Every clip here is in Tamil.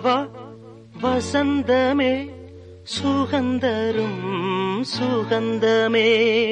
வா வசந்தமே சுகந்தரும் சுகந்தமே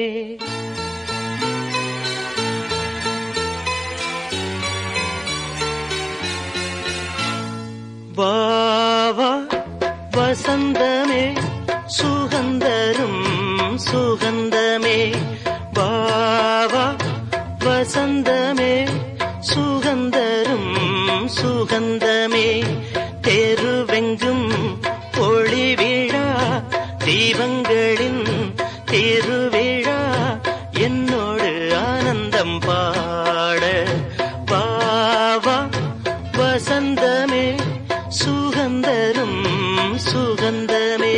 வா வா வசந்தமே சுகந்தரும் சுகந்தமே வா வா வசந்தமே சுகந்தரும் சுகந்தமே தெருவெங்கும் ஒளி விழா தீபங்களின் திருவிழா என்னோடு ஆனந்தம் பாட வா வா வசந்தமே சுகந்தரும் சுகந்தமே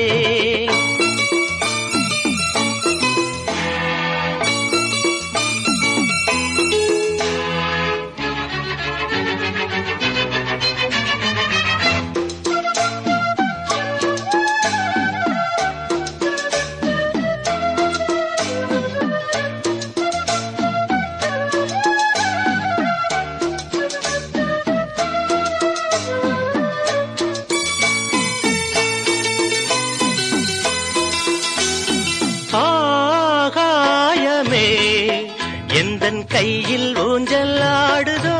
ஆகாயமே எந்தன் கையில் ஊஞ்சல் ஆடுதோ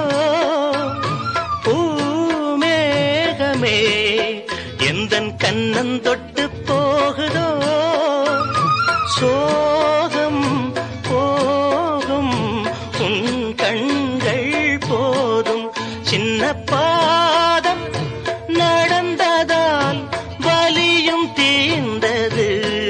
பூமேகமே எந்தன் கண்ணன் தொட்டு போகுதோ சோகம் போகும் உன் கண்கள் போதும் சின்ன பாதம் நடந்ததால் வலியும் தீர்ந்தது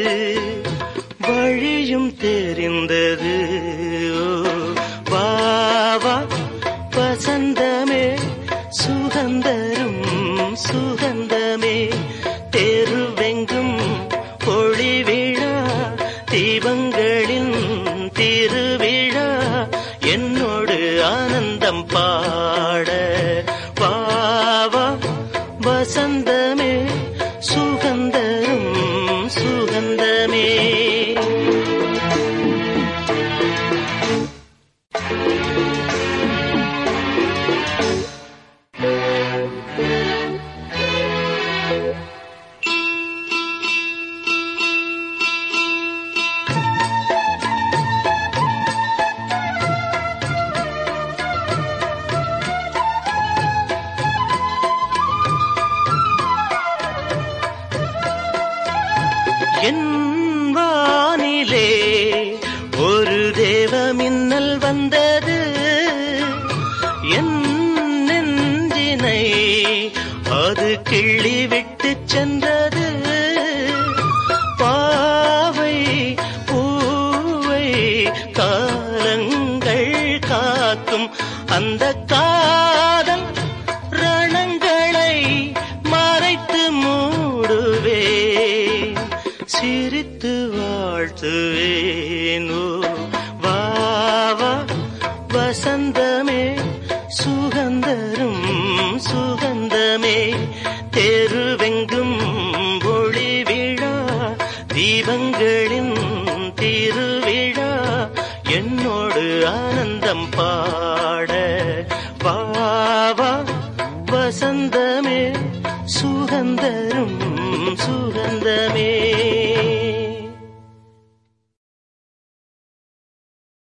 வழியும் தெரிந்தது ஓ, வா வா வசந்தமே சுகந்தரும் சுகந்தமே தெருவெங்கும் ஒளி விழா தீபங்களின் திருவிழா என்னோடு ஆனந்தம் பாட வா வா வசந்தமே சுகந்தரும் சுகந்தமே என் வானிலே ஒரு தேவ மின்னல் வந்தது என் நெஞ்சினை அது கிள்ளி விட்டு சென்றது பாவை பூவை காலங்கள் காக்கும் அந்த காதல் ரணங்களை மறைத்து மூடுவே சிரித்து வாழ்த்துவேனோ வா வா வசந்தமே சுகந்தரும் சுகந்தமே தெருவெங்கும் ஒளி விழா தீபங்களின் திருவிழா என்னோடு ஆனந்தம் பாட வா வா வசந்தமே சுகந்தரும் சுகந்தமே